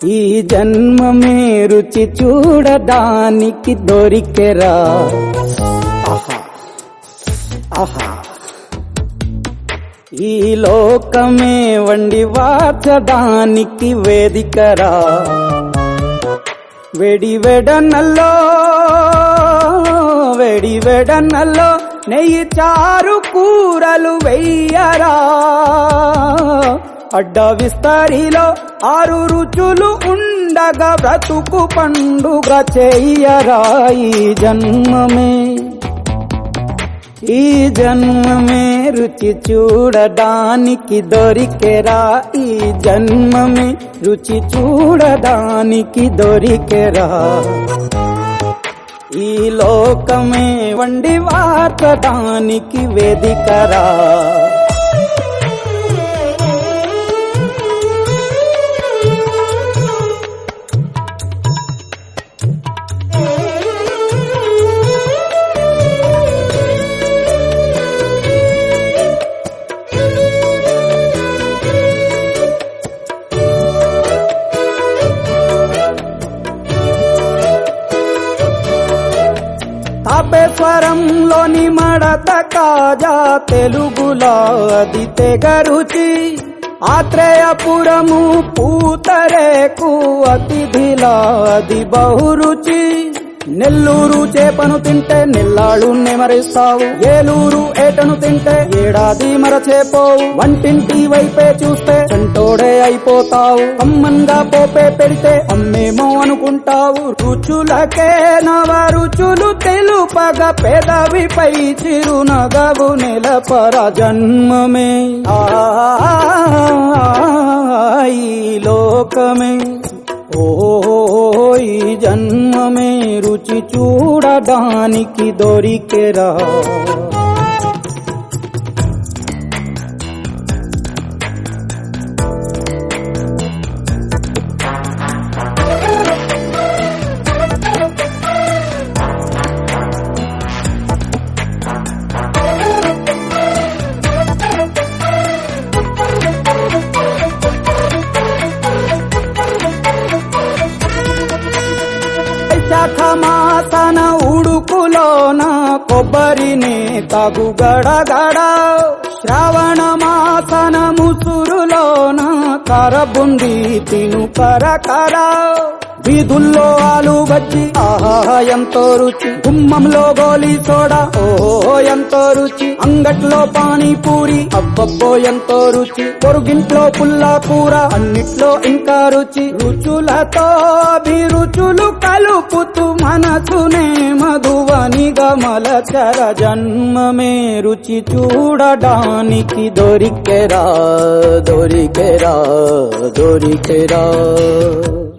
ఈ జన్మమే రుచి చూడడానికి దొరికెరా ఆహా ఆహా ఈ లోకమే వండి వాచడానికి వేదికరా వెడి వెడనల్లో వెడి వెడనల్లో నెయ్యి చారు కూరలు వెయ్యరా అడ్డ విస్తరిలో ఆరు రుచులు ఉండగా బ్రతుకు పండుగ చెయ్యరా ఈ జన్మమే ఈ జన్మమే రుచి చూడడానికి దొరికెరా ఈ జన్మమే రుచి చూడడానికి దొరికెరా ఈ లోకమే వండి వార్చడానికి వేదికరా తాపేశ్వరంలోని మడత కాజా తెలుగులో అది తెగరుచి ఆత్రేయపురము పూతరేకు అతిథిలా అది బహురుచి నెల్లూరు చేపను తింటే నెల్లాళ్ళు నెమరిస్తావు ఏలూరు ఏటను తింటే ఏడాది మరచేపోవు వంటింటి వైపే చూస్తే చంటోడే అయిపోతావు అమ్మంగా పోపే పెడితే అమ్మేమో అనుకుంటావు రుచులకే నవ రుచులు తెలుపగా పెదవిపై చిరునగవు నిలపర జన్మమే ఆ ఈ లోకమే ఓ ఈ జన్మమే రుచి చూడడానికి దొరికెరా వైశాఖ మాసన ఉడుకులోన కొబ్బరిని తగు గడగడ శ్రావణ మాసన ముసురులోన కరబుంది తిను కరకర వీధుల్లో ఆలు బజ్జి ఆహా ఎంతో రుచి గుమ్మంలో గోలీ సోడా ఓహో ఎంతో రుచి అంగట్లో పానీపూరి అబ్బబ్బో ఎంతో రుచి పొరుగింట్లో పుల్ల కూర అన్నిట్లో ఇంకా రుచి రుచులతో అభిరుచులు కలుపుతూ మనసునే మధువని గమలచర జన్మమే రుచి చూడడానికి దొరికెరా దొరికెరా దొరికెరా